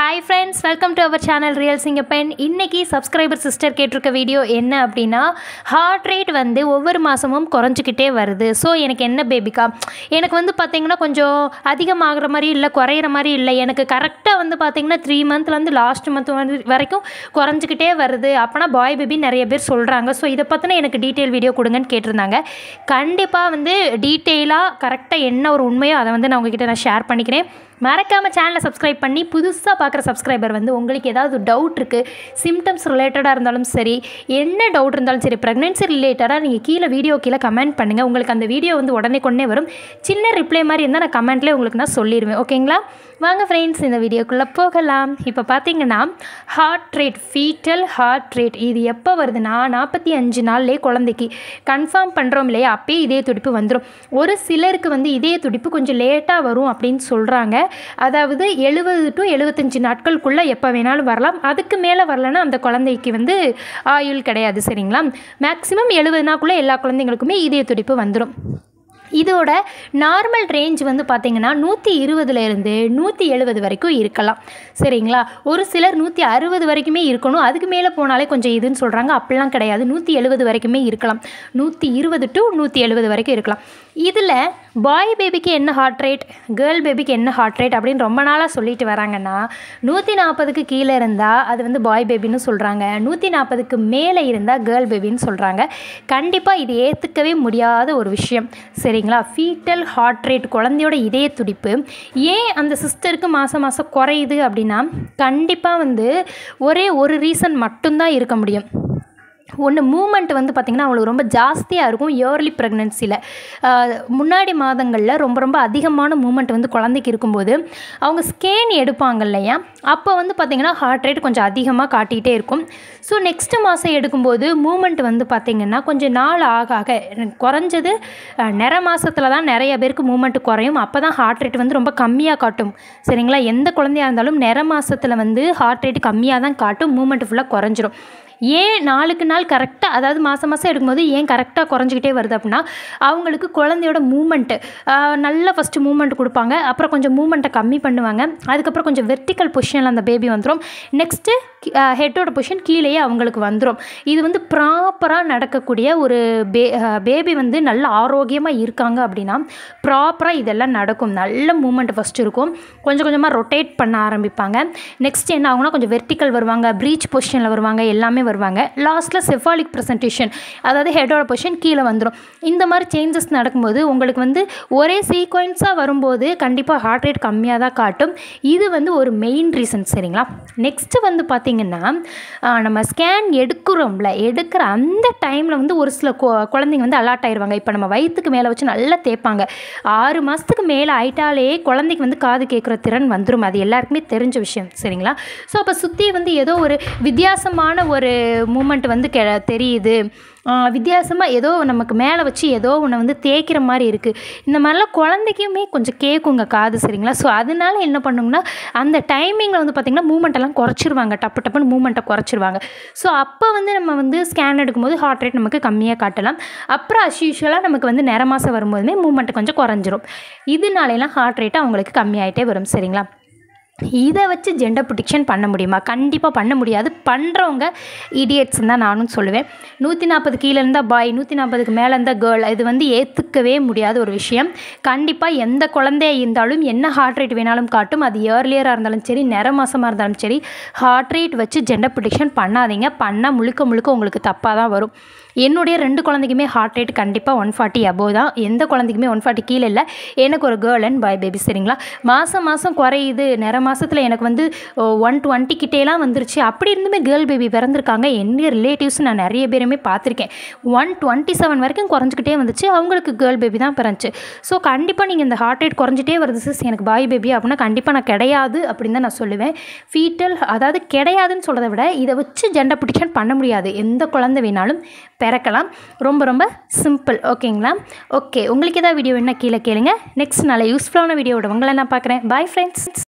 hi friends welcome to our channel real Singappen இன்னைக்கு subscriber sister கேட்டிருக்க video என்ன அப்படின்னா ஹார்ட் ரேட் வந்து ஒவ்வொரு மாதமும் குறைஞ்சிக்கிட்டே வருது ஸோ எனக்கு என்ன பேபிக்கா எனக்கு வந்து பார்த்திங்கன்னா கொஞ்சம் அதிகமாகிற மாதிரி இல்லை குறையிற மாதிரி இல்லை எனக்கு கரெக்டாக வந்து பார்த்திங்கன்னா த்ரீ மந்த்லேருந்து லாஸ்ட் மந்த் வந்து வரைக்கும் குறைஞ்சிக்கிட்டே வருது அப்போனா பாய் பேபி நிறைய பேர் சொல்கிறாங்க ஸோ இதை பற்றின எனக்கு டீட்டெயில் வீடியோ கொடுங்கன்னு கேட்டிருந்தாங்க கண்டிப்பாக வந்து டீட்டெயிலாக கரெக்டாக என்ன ஒரு உண்மையோ அதை வந்து நான் உங்ககிட்ட நான் ஷேர் பண்ணிக்கிறேன் மறக்காமல் சேனலை சப்ஸ்கிரைப் பண்ணி புதுசாக பார்க்குற சப்ஸ்கிரைபர் வந்து உங்களுக்கு ஏதாவது டவுட் இருக்குது சிம்டம்ஸ் ரிலேட்டடாக இருந்தாலும் சரி என்ன டவுட் இருந்தாலும் சரி ப்ரெக்னென்சி ரிலேட்டடாக நீங்கள் கீழே வீடியோ கீழே கமெண்ட் பண்ணுங்கள் உங்களுக்கு அந்த வீடியோ வந்து உடனே கொண்டே வரும் சின்ன ரிப்ளை மாதிரி இருந்தால் நான் கமெண்ட்லேயே உங்களுக்கு நான் சொல்லிடுவேன் ஓகேங்களா வாங்க ஃப்ரெண்ட்ஸ் இந்த வீடியோக்குள்ளே போகலாம் இப்போ பார்த்தீங்கன்னா heart rate fetal heart rate இது எப்போ வருதுன்னா நாற்பத்தி அஞ்சு நாள்லேயே குழந்தைக்கு கன்ஃபார்ம் பண்ணுறோம் இல்லையா அப்பயே இதய துடிப்பு வந்துடும் ஒரு சிலருக்கு வந்து இதய துடிப்பு கொஞ்சம் லேட்டாக வரும் அப்படின்னு சொல்கிறாங்க அதாவது எழுபது டு எழுபத்தஞ்சு நாட்களுக்குள்ளே எப்போ வேணாலும் வரலாம் அதுக்கு மேலே வரலன்னா அந்த குழந்தைக்கு வந்து ஆயுள் கிடையாது சரிங்களா மேக்ஸிமம் எழுபது நாளுக்குள்ளே எல்லா குழந்தைங்களுக்குமே இதய துடிப்பு வந்துடும் இதோட நார்மல் ரேஞ்ச் வந்து பார்த்திங்கன்னா நூற்றி இருபதுலேருந்து நூற்றி எழுபது வரைக்கும் இருக்கலாம் சரிங்களா ஒரு சிலர் நூற்றி அறுபது வரைக்குமே இருக்கணும் அதுக்கு மேலே போனாலே கொஞ்சம் இதுன்னு சொல்கிறாங்க அப்படிலாம் கிடையாது நூற்றி எழுபது வரைக்குமே இருக்கலாம் நூற்றி இருபது டு நூற்றி எழுபது வரைக்கும் இருக்கலாம் இதில் பாய் பேபிக்கு என்ன ஹார்ட் ரேட் கேர்ள் பேபிக்கு என்ன ஹார்ட் ரேட் அப்படின்னு ரொம்ப நாளாக சொல்லிட்டு வராங்கன்னா நூற்றி நாற்பதுக்கு கீழே இருந்தால் அது வந்து பாய் பேபின்னு சொல்கிறாங்க நூற்றி நாற்பதுக்கு மேலே இருந்தால் கேர்ள் பேபின்னு சொல்கிறாங்க கண்டிப்பாக இது ஏற்றுக்கவே முடியாத ஒரு விஷயம் சரிங்களா ஃபீட்டல் ஹார்ட் ரேட் குழந்தையோட இதய துடிப்பு ஏன் அந்த சிஸ்டருக்கு மாதம் மாதம் குறையுது அப்படின்னா கண்டிப்பாக வந்து ஒரே ஒரு ரீசன் மட்டும்தான் இருக்க முடியும் ஒன்று மூமெண்ட் வந்து பார்த்திங்கன்னா அவங்களுக்கு ரொம்ப ஜாஸ்தியாக இருக்கும் இயர்லி ப்ரெக்னென்சியில் முன்னாடி மாதங்களில் ரொம்ப ரொம்ப அதிகமான மூமெண்ட் வந்து குழந்தைக்கு இருக்கும்போது அவங்க ஸ்கேன் எடுப்பாங்க இல்லையா அப்போ வந்து பார்த்திங்கன்னா ஹார்ட் ரேட் கொஞ்சம் அதிகமாக காட்டிகிட்டே இருக்கும் ஸோ நெக்ஸ்ட் மாதம் எடுக்கும்போது மூமெண்ட் வந்து பார்த்திங்கன்னா கொஞ்சம் நாள் ஆக ஆக குறைஞ்சது நிற மாதத்தில் தான் நிறைய பேருக்கு மூமெண்ட் குறையும் அப்போ தான் ஹார்ட் ரேட் வந்து ரொம்ப கம்மியாக காட்டும் சரிங்களா எந்த குழந்தையாக இருந்தாலும் நிற மாதத்தில் வந்து ஹார்ட் ரேட் கம்மியாக தான் காட்டும் மூமெண்ட் ஃபுல்லாக குறைஞ்சிரும் ஏன் நாளுக்கு நாள் கரெக்டாக அதாவது மாதம் மாதம் எடுக்கும்போது ஏன் கரெக்டாக குறைஞ்சிக்கிட்டே வருது அப்படின்னா அவங்களுக்கு குழந்தையோட மூமெண்ட்டு நல்ல ஃபஸ்ட்டு மூமெண்ட் கொடுப்பாங்க அப்புறம் கொஞ்சம் மூமெண்ட்டை கம்மி பண்ணுவாங்க அதுக்கப்புறம் கொஞ்சம் வெர்டிக்கல் பொசிஷனில் அந்த பேபி வந்துடும் நெக்ஸ்ட்டு ஹெட்டோட பொசிஷன் கீழேயே அவங்களுக்கு வந்துடும் இது வந்து ப்ராப்பராக நடக்கக்கூடிய ஒரு பே பேபி வந்து நல்ல ஆரோக்கியமாக இருக்காங்க அப்படின்னா ப்ராப்பராக இதெல்லாம் நடக்கும் நல்ல மூமெண்ட் ஃபஸ்ட்டு இருக்கும் கொஞ்சம் கொஞ்சமாக ரொட்டேட் பண்ண ஆரம்பிப்பாங்க நெக்ஸ்ட் என்ன ஆகும்னா கொஞ்சம் வெர்டிக்கல் வருவாங்க ப்ரீச் பொசிஷனில் வருவாங்க எல்லாமே வருவாங்க லாஸ்ட்டில் செஃபாலிக் ப்ரெசன்டேஷன் அதாவது ஹெட்டோட பொசிஷன் கீழே வந்துடும் இந்த மாதிரி சேஞ்சஸ் நடக்கும்போது உங்களுக்கு வந்து ஒரே சீக்வன்ஸாக வரும்போது கண்டிப்பாக ஹார்ட் ரேட் கம்மியாக தான் காட்டும் இது வந்து ஒரு மெயின் ரீசன் சரிங்களா நெக்ஸ்ட்டு வந்து பார்த்திங்கன்னா நம்ம ஸ்கேன் எடுக்கிறோம்ல எடுக்கிற அந்த டைமில் வந்து ஒரு சில குழந்தைங்க வந்து அலாட் ஆயிடுவாங்க இப்போ நம்ம வயிற்றுக்கு மேலே வச்சு நல்லா தேய்ப்பாங்க ஆறு மாதத்துக்கு மேலே ஆயிட்டாலே குழந்தைக்கு வந்து காது கேட்குற திறன் வந்துடும் அது எல்லாருக்குமே தெரிஞ்ச விஷயம் சரிங்களா ஸோ அப்போ சுற்றி வந்து ஏதோ ஒரு வித்தியாசமான ஒரு மூமெண்ட் வந்து கெ தெரியுது வித்தியாசமாக ஏதோ நமக்கு மேலே வச்சு ஏதோ ஒன்று வந்து தேய்க்கிற மாதிரி இருக்குது இந்த மாதிரிலாம் குழந்தைக்குமே கொஞ்சம் கேட்குங்க காது சரிங்களா ஸோ அதனால என்ன பண்ணுங்கன்னா அந்த டைமிங்கில் வந்து பார்த்திங்கன்னா மூமெண்ட்டெல்லாம் குறைச்சிருவாங்க டப்பு டப்புன்னு மூமெண்ட்டை குறைச்சிருவாங்க ஸோ அப்போ வந்து நம்ம வந்து ஸ்கேன் எடுக்கும்போது ஹார்ட் ரேட் நமக்கு கம்மியாக காட்டலாம் அப்புறம் அஸ் யூஷுவலாக நமக்கு வந்து நிற மாதம் வரும்போதுமே மூமெண்ட் கொஞ்சம் குறைஞ்சிரும் இதனாலலாம் ஹார்ட் ரேட்டு அவங்களுக்கு கம்மியாயிட்டே வரும் சரிங்களா இதை வச்சு ஜெண்டர் ப்ரொடிக்ஷன் பண்ண முடியுமா கண்டிப்பாக பண்ண முடியாது பண்ணுறவங்க இடியட்ஸ் தான் நானும் சொல்லுவேன் நூற்றி நாற்பது கீழே இருந்தால் பாய் நூற்றி நாற்பதுக்கு மேலே இருந்தால் கேர்ள் இது வந்து ஏற்றுக்கவே முடியாத ஒரு விஷயம் கண்டிப்பாக எந்த குழந்தையாக இருந்தாலும் என்ன ஹார்ட் ரேட் வேணாலும் காட்டும் அது இயர்லியராக இருந்தாலும் சரி நிற மாதமாக இருந்தாலும் சரி ஹார்ட் ரேட் வச்சு ஜெண்டர் ப்ரொடிக்ஷன் பண்ணாதீங்க பண்ணால் முழுக்க முழுக்க உங்களுக்கு தப்பாக தான் வரும் என்னுடைய ரெண்டு குழந்தைக்குமே ஹார்ட் ரேட் கண்டிப்பாக ஒன் ஃபார்ட்டி அபோவ் தான் எந்த குழந்தைக்குமே ஒன் ஃபார்ட்டி கீழே இல்லை எனக்கு ஒரு கேர்ள் அண்ட் பாய் பேபி சரிங்களா மாதம் மாதம் குறையுது நிற மாதத்தில் எனக்கு வந்து ஒன் டுவெண்ட்டி கிட்டேலாம் வந்துருச்சு அப்படி இருந்துமே கேர்ள் பேபி பிறந்திருக்காங்க என்னுடைய ரிலேட்டிவ்ஸ் நான் நிறைய பேருமே பார்த்துருக்கேன் ஒன் டுவெண்ட்டி செவன் வரைக்கும் குறைஞ்சிக்கிட்டே வந்துச்சு அவங்களுக்கு கேர்ள் பேபி தான் பிறந்துச்சு ஸோ கண்டிப்பாக நீங்கள் இந்த ஹார்ட் ரேட் குறைஞ்சிட்டே வருது சிஸ் எனக்கு பாய் பேபி அப்படின்னா கண்டிப்பாக நான் கிடையாது அப்படின்னு தான் நான் சொல்லுவேன் ஃபீட்டல் அதாவது கிடையாதுன்னு சொல்கிறத விட இதை வச்சு ஜெண்டர் ப்ரொடிக்ஷன் பண்ண முடியாது எந்த குழந்தை வேணாலும் பிறக்கலாம் ரொம்ப ரொம்ப சிம்பிள் ஓகேங்களா ஓகே உங்களுக்கு ஏதாவது வீடியோ என்ன கீழே கேளுங்க நெக்ஸ்ட் நல்ல யூஸ்ஃபுல்லான வீடியோட உங்களை நான் பார்க்குறேன் பாய் ஃப்ரெண்ட்ஸ்